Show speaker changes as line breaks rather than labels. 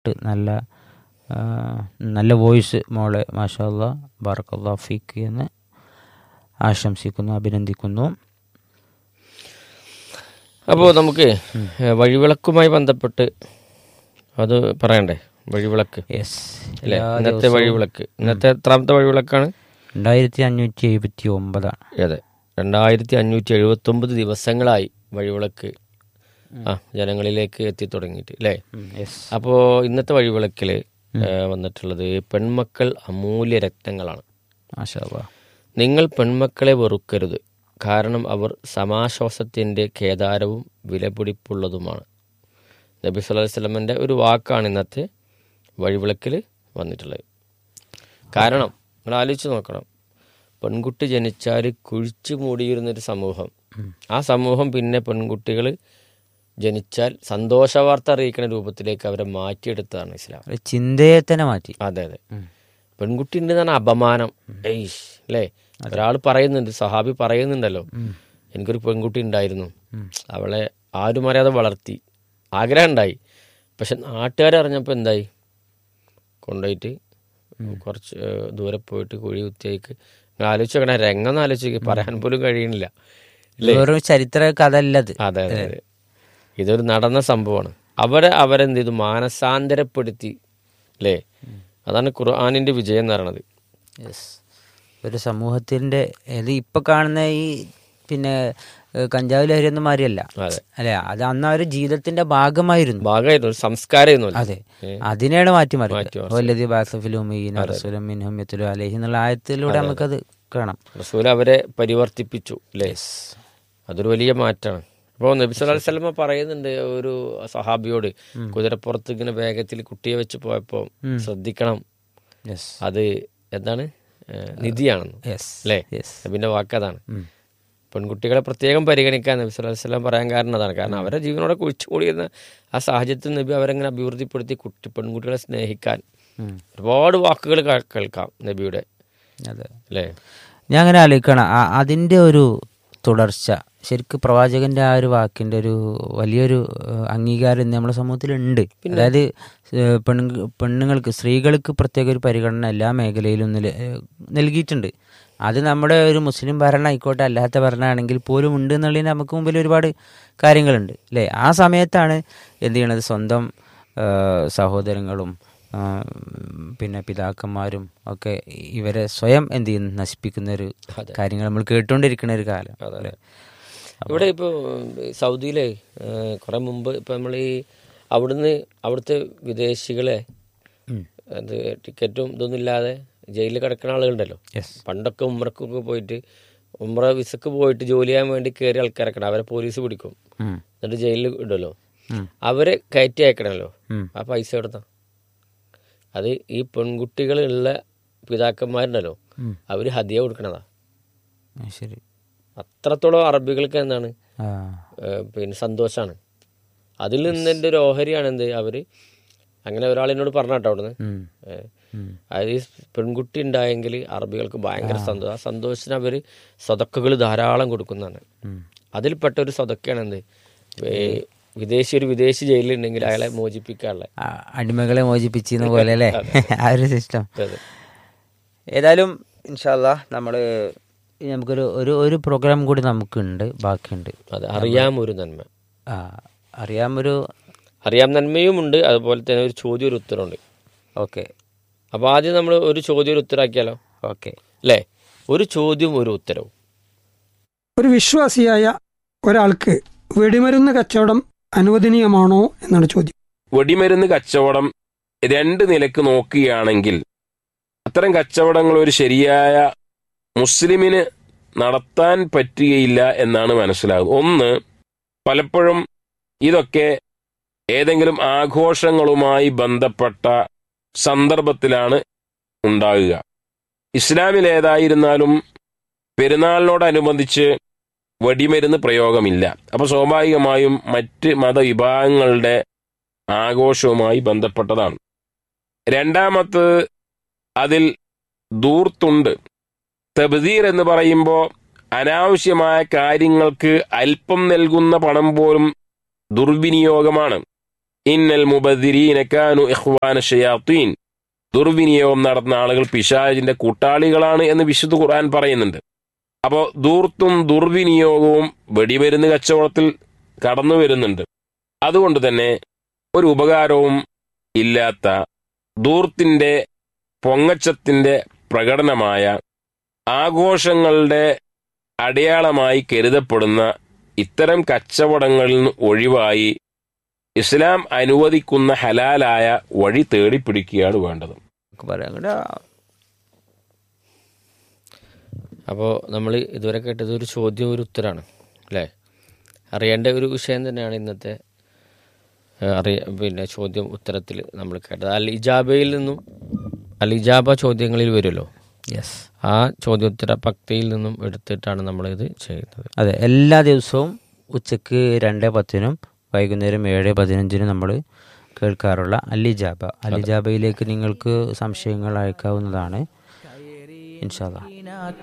പാട്ട് നല്ല ആ, നല്ല വോയിസ് മോളെ മാഷാല്ല ബാറക്കല്ലാ ഫീക്ക് എന്ന് ആശംസിക്കുന്നു അഭിനന്ദിക്കുന്നു
അപ്പോൾ നമുക്ക് ഏഹ്, വഴിവിളക്കുമായി ബന്ധപ്പെട്ട് അത് പറയണ്ടേ വഴിവിളക്ക്
യെസ്
അല്ലേ ഇന്നത്തെ വഴിവിളക്ക് ഇന്നത്തെ എത്രാമത്തെ വഴിവിളക്കാണ്
രണ്ടായിരത്തി അഞ്ഞൂറ്റി എഴുപത്തി ഒമ്പതാണ്
അതെ രണ്ടായിരത്തി അഞ്ഞൂറ്റി എഴുപത്തി ഒമ്പത് ദിവസങ്ങളായി വഴിവിളക്ക് ആ ജനങ്ങളിലേക്ക് എത്തി തുടങ്ങിയിട്ട് അല്ലേ
യെസ്
അപ്പോൾ ഇന്നത്തെ വഴിവിളക്കിൽ വന്നിട്ടുള്ളത് പെൺമക്കൾ അമൂല്യ രത്നങ്ങളാണ്
മാഷാല്ലാ
നിങ്ങൾ പെൺമക്കളെ വെറുക്കരുത് കാരണം അവർ സമാശ്വാസത്തിൻ്റെ കേദാരവും വിലപിടിപ്പുള്ളതുമാണ് നബി സല്ലല്ലാഹു അലൈഹി വസല്ലമയുടെ ഒരു വാക്കാണ് ഇന്നത്തെ വഴിവിളക്കിൽ വന്നിട്ടുള്ളത് കാരണം നിങ്ങൾ ആലോചിച്ച് നോക്കണം പെൺകുട്ടി ജനിച്ചാൽ കുഴിച്ചു മൂടിയിരുന്നൊരു സമൂഹം ആ സമൂഹം പിന്നെ പെൺകുട്ടികൾ ജനിച്ചാൽ സന്തോഷവാർത്ത അറിയിക്കുന്ന രൂപത്തിലേക്ക് അവരെ മാറ്റിയെടുത്തതാണ് ഇസ്ലാം
ഒരു ചിന്തയെ തന്നെ മാറ്റി
അതെ അതെ പെൺകുട്ടി ഉണ്ടെന്നാണ് അപമാനം ഏയ്ഷ് അല്ലേ ഒരാൾ പറയുന്നുണ്ട് സഹാബി പറയുന്നുണ്ടല്ലോ എനിക്കൊരു പെൺകുട്ടി ഉണ്ടായിരുന്നു അവളെ ആരും അറിയാതെ വളർത്തി ആഗ്രഹം ഉണ്ടായി പക്ഷെ നാട്ടുകാരെ അറിഞ്ഞപ്പോൾ എന്തായി കൊണ്ടുപോയിട്ട് കുറച്ച് ഏഹ്, ദൂരെ പോയിട്ട് കുഴി കുത്തിയേക്ക് നിങ്ങൾ ആലോചിച്ച് നോക്കണേ രംഗം ഒന്ന് ആലോചിച്ച് പറയാൻ പോലും കഴിയണില്ല
വെറും ചരിത്ര കഥ അല്ലത്
അതെ അതെ അതെ ഇതൊരു നടന്ന സംഭവമാണ് അവരെ അവരെന്ത് ചെയ്തു മാനസാന്തരപ്പെടുത്തി അല്ലേ അതാണ് ഖുർആാനിന്റെ വിജയം എന്ന് പറയണത്
യെസ് ഒരു സമൂഹത്തിന്റെ ഇത് ഇപ്പൊ കാണുന്ന ഈ പിന്നെ ഏഹ്, കഞ്ചാവ് ലഹരി ഒന്നും മാറിയല്ല
അതെ
അല്ലെ അത് അന്ന് അവരുടെ ജീവിതത്തിന്റെ ഭാഗമായിരുന്നു
ഭാഗമായിരുന്നു ഒരു സംസ്കാരമായിരുന്നു അത്.
അതെ അതിനെയാണ് മാറ്റി
മാറ്റി
മാറിയത് വല്ലതി ബാസഫിലുമിനു അലഹി എന്നുള്ള ആയത്തിലൂടെ നമുക്കത് കാണാം
റസൂൽ അവരെ പരിവർത്തിപ്പിച്ചു അല്ലേ അതൊരു വലിയ മാറ്റമാണ് അപ്പോൾ നബി സല്ലല്ലാഹു അലൈഹി വസല്ലമ പറയുന്നുണ്ട് ഒരു സഹാബിയോട് കുതിരപ്പുറത്ത് ഇങ്ങനെ വേഗത്തിൽ കുട്ടിയെ വെച്ച് പോയപ്പോൾ ശ്രദ്ധിക്കണം
യെസ്
അത് എന്താണ് ഏഹ്, നിധിയാണെന്ന്
യെസ്
അല്ലേ
യെസ്
നബിന്റെ വാക്കതാണ് പെൺകുട്ടികളെ പ്രത്യേകം പരിഗണിക്കാൻ നബി സല്ലല്ലാഹു അലൈഹി വസല്ലം പറയാൻ കാരണം അതാണ് കാരണം അവരെ ജീവനോടെ കുഴിച്ചു കൂടിയിരുന്ന ആ സാഹചര്യത്തിൽ നബി അവരെങ്ങനെ അഭിവൃദ്ധിപ്പെടുത്തി കുട്ടി പെൺകുട്ടികളെ സ്നേഹിക്കാൻ ഒരുപാട് വാക്കുകൾ കേൾ- കേൾക്കാം നബിയുടെ
അതെ
അല്ലേ
ഞാൻ അങ്ങനെ ആലോചിക്കണം ആ- അതിന്റെ ഒരു തുടർച്ച ശരിക്കും പ്രവാചകന്റെ ആ ഒരു വാക്കിന്റെ ഒരു വലിയൊരു ഏഹ്, അംഗീകാരം ഇന്ന് നമ്മുടെ സമൂഹത്തിലുണ്ട് അതായത് ഏഹ്, പെണ്ണുങ്ങ പെണ്ണുങ്ങൾക്ക് സ്ത്രീകൾക്ക് പ്രത്യേക ഒരു പരിഗണന എല്ലാ മേഖലയിലും നില- ഏഹ്, നൽകിയിട്ടുണ്ട് അത് നമ്മുടെ ഒരു മുസ്ലിം ഭരണം ആയിക്കോട്ടെ അല്ലാത്ത ഭരണമാണെങ്കിൽ പോലും ഉണ്ട് എന്നുള്ളതിന് നമുക്ക് മുമ്പിൽ ഒരുപാട് കാര്യങ്ങളുണ്ട് അല്ലേ ആ സമയത്താണ് എന്ത് ചെയ്യണത് സ്വന്തം ഏഹ്, സഹോദരങ്ങളും ആ, പിന്നെ പിതാക്കന്മാരും ഒക്കെ ഇവരെ സ്വയം എന്ത് ചെയ്യുന്നു നശിപ്പിക്കുന്ന ഒരു കാര്യങ്ങൾ നമ്മൾ കേട്ടുകൊണ്ടിരിക്കുന്ന ഒരു കാലം അല്ലേ
ഇവിടെ ഇപ്പോൾ സൗദിയിലെ ഏഹ്, കുറെ മുമ്പ് ഇപ്പം നമ്മൾ ഈ അവിടുന്ന് അവിടുത്തെ വിദേശികളെ അത് ടിക്കറ്റും ഇതൊന്നും ഇല്ലാതെ ജയിലിൽ കിടക്കുന്ന ആളുകളുണ്ടല്ലോ
യെസ്
പണ്ടൊക്കെ ഉമ്രക്കൊക്കെ പോയിട്ട് ഉമ്ര വിസക്ക് പോയിട്ട് ജോലി ചെയ്യാൻ വേണ്ടി കയറിയ ആൾക്കാരൊക്കെ അവരെ പോലീസ് പിടിക്കും എന്നിട്ട് ജയിലിൽ ഇടുമല്ലോ അവരെ കയറ്റി അയക്കണമല്ലോ ആ പൈസ എടുത്താ അത് ഈ പെൺകുട്ടികളുള്ള പിതാക്കന്മാരുണ്ടല്ലോ അവര് ഹദിയ കൊടുക്കണതാ
ശരി
അത്രത്തോളം അറബികൾക്ക് എന്താണ്
ആ
ഏഹ് പിന്നെ സന്തോഷമാണ് അതിൽ നിന്ന് എൻ്റെ ഒരു ഓഹരിയാണ് എന്ത് അവര് അങ്ങനെ ഒരാൾ എന്നോട് പറഞ്ഞാട്ടോ അവിടുന്ന്
ഉം.
ഏഹ്
ഉം.
അതായത് ഈ പെൺകുട്ടി ഉണ്ടായെങ്കിൽ അറബികൾക്ക് ഭയങ്കര സന്തോഷം ആ സന്തോഷത്തിന് അവർ സ്വതക്കുകൾ ധാരാളം കൊടുക്കുന്നതാണ് അതിൽപ്പെട്ട ഒരു സ്വതക്കാണ് എന്ത് ഏഹ് വിദേശി ഒരു വിദേശി ജയിലിലുണ്ടെങ്കിൽ അയാളെ മോചിപ്പിക്കാനുള്ള
ആ, അടിമകളെ മോചിപ്പിച്ചിരുന്ന പോലെ അല്ലേ ആ ഒരു സിസ്റ്റം
അതെ.
ഏതായാലും ഇൻഷാല്ല നമ്മൾ നമുക്കൊരു ഒരു ഒരു പ്രോഗ്രാം കൂടി നമുക്കുണ്ട് ബാക്കിയുണ്ട്
അതെ അറിയാം ഒരു നന്മ
ആ അറിയാമൊരു
അറിയാം നന്മയുമുണ്ട് അതുപോലെ തന്നെ ഒരു ചോദ്യം ഒരു ഉത്തരമുണ്ട്
ഓക്കെ
അപ്പോൾ ആദ്യം നമ്മൾ ഒരു ചോദ്യം ഒരു ഉത്തരാക്കിയാലോ
ഓക്കെ
അല്ലേ ഒരു ചോദ്യവും ഒരു ഉത്തരവും
ഒരു വിശ്വാസിയായ ഒരാൾക്ക് വെടിമരുന്ന് കച്ചവടം അനുവദനീയമാണോ എന്നാണ് ചോദ്യം
വെടിമരുന്ന് കച്ചവടം രണ്ട് നിലക്ക് നോക്കുകയാണെങ്കിൽ അത്തരം കച്ചവടങ്ങൾ ഒരു ശരിയായ മുസ്ലിമിന് നടത്താൻ പറ്റുകയില്ല എന്നാണ് മനസ്സിലാകുന്നത് ഒന്ന് പലപ്പോഴും ഇതൊക്കെ ഏതെങ്കിലും ആഘോഷങ്ങളുമായി ബന്ധപ്പെട്ട സന്ദർഭത്തിലാണ് ഉണ്ടാകുക ഇസ്ലാമിൽ ഏതായിരുന്നാലും പെരുന്നാളിനോടനുബന്ധിച്ച് വെടിമരുന്ന് പ്രയോഗമില്ല അപ്പോൾ സ്വാഭാവികമായും മറ്റ് മതവിഭാഗങ്ങളുടെ ആഘോഷവുമായി ബന്ധപ്പെട്ടതാണ് രണ്ടാമത് അതിൽ ദൂർത്തുണ്ട് തബ്ദീർ എന്ന് പറയുമ്പോൾ അനാവശ്യമായ കാര്യങ്ങൾക്ക് അല്പം നൽകുന്ന പണം പോലും ദുർവിനിയോഗമാണ് ഇന്നൽ മുബദിരീന കാനു ഇഖ്വാന ഷയാത്തീൻ ദുർവിനിയോഗം നടത്തുന്ന ആളുകൾ പിശാജിന്റെ കൂട്ടാളികളാണ് എന്ന് വിശുദ്ധ ഖുർആൻ പറയുന്നുണ്ട് അപ്പോൾ ദൂർത്തും ദുർവിനിയോഗവും വെടിമരുന്ന് കച്ചവടത്തിൽ കടന്നു വരുന്നുണ്ട് അതുകൊണ്ട് തന്നെ ഒരു ഉപകാരവും ഇല്ലാത്ത ദൂർത്തിന്റെ പൊങ്ങച്ചത്തിന്റെ പ്രകടനമായ ആഘോഷങ്ങളുടെ അടയാളമായി കരുതപ്പെടുന്ന ഇത്തരം കച്ചവടങ്ങളിൽ നിന്ന് ഒഴിവായി ഇസ്ലാം അനുവദിക്കുന്ന ഹലാലായ വഴി തേടിപ്പിടിക്കുകയാണ് വേണ്ടത്
നമുക്ക് പറയാം അങ്ങട്
അപ്പോൾ നമ്മൾ ഇതുവരെ കേട്ടത് ഒരു ചോദ്യം ഒരു ഉത്തരമാണ് അല്ലേ അറിയേണ്ട ഒരു വിഷയം തന്നെയാണ് ഇന്നത്തെ ഏഹ്, അറിയ പിന്നെ ചോദ്യം ഉത്തരത്തിൽ നമ്മൾ കേട്ടത് അൽ ഇജാബയിൽ നിന്നും അൽ ഇജാബ ചോദ്യങ്ങളിൽ വരുമല്ലോ
യെസ്
ആ ചോദ്യോത്തര പക്തിയിൽ നിന്നും എടുത്തിട്ടാണ് നമ്മളിത് ചെയ്യുന്നത്
അതെ എല്ലാ ദിവസവും ഉച്ചക്ക് രണ്ട് പത്തിനും വൈകുന്നേരം ഏഴ് പതിനഞ്ചിനും നമ്മൾ കേൾക്കാറുള്ള അല്ലിജാബ അല്ലിജാബയിലേക്ക് നിങ്ങൾക്ക് സംശയങ്ങൾ അയക്കാവുന്നതാണ് ഇൻഷാല്ല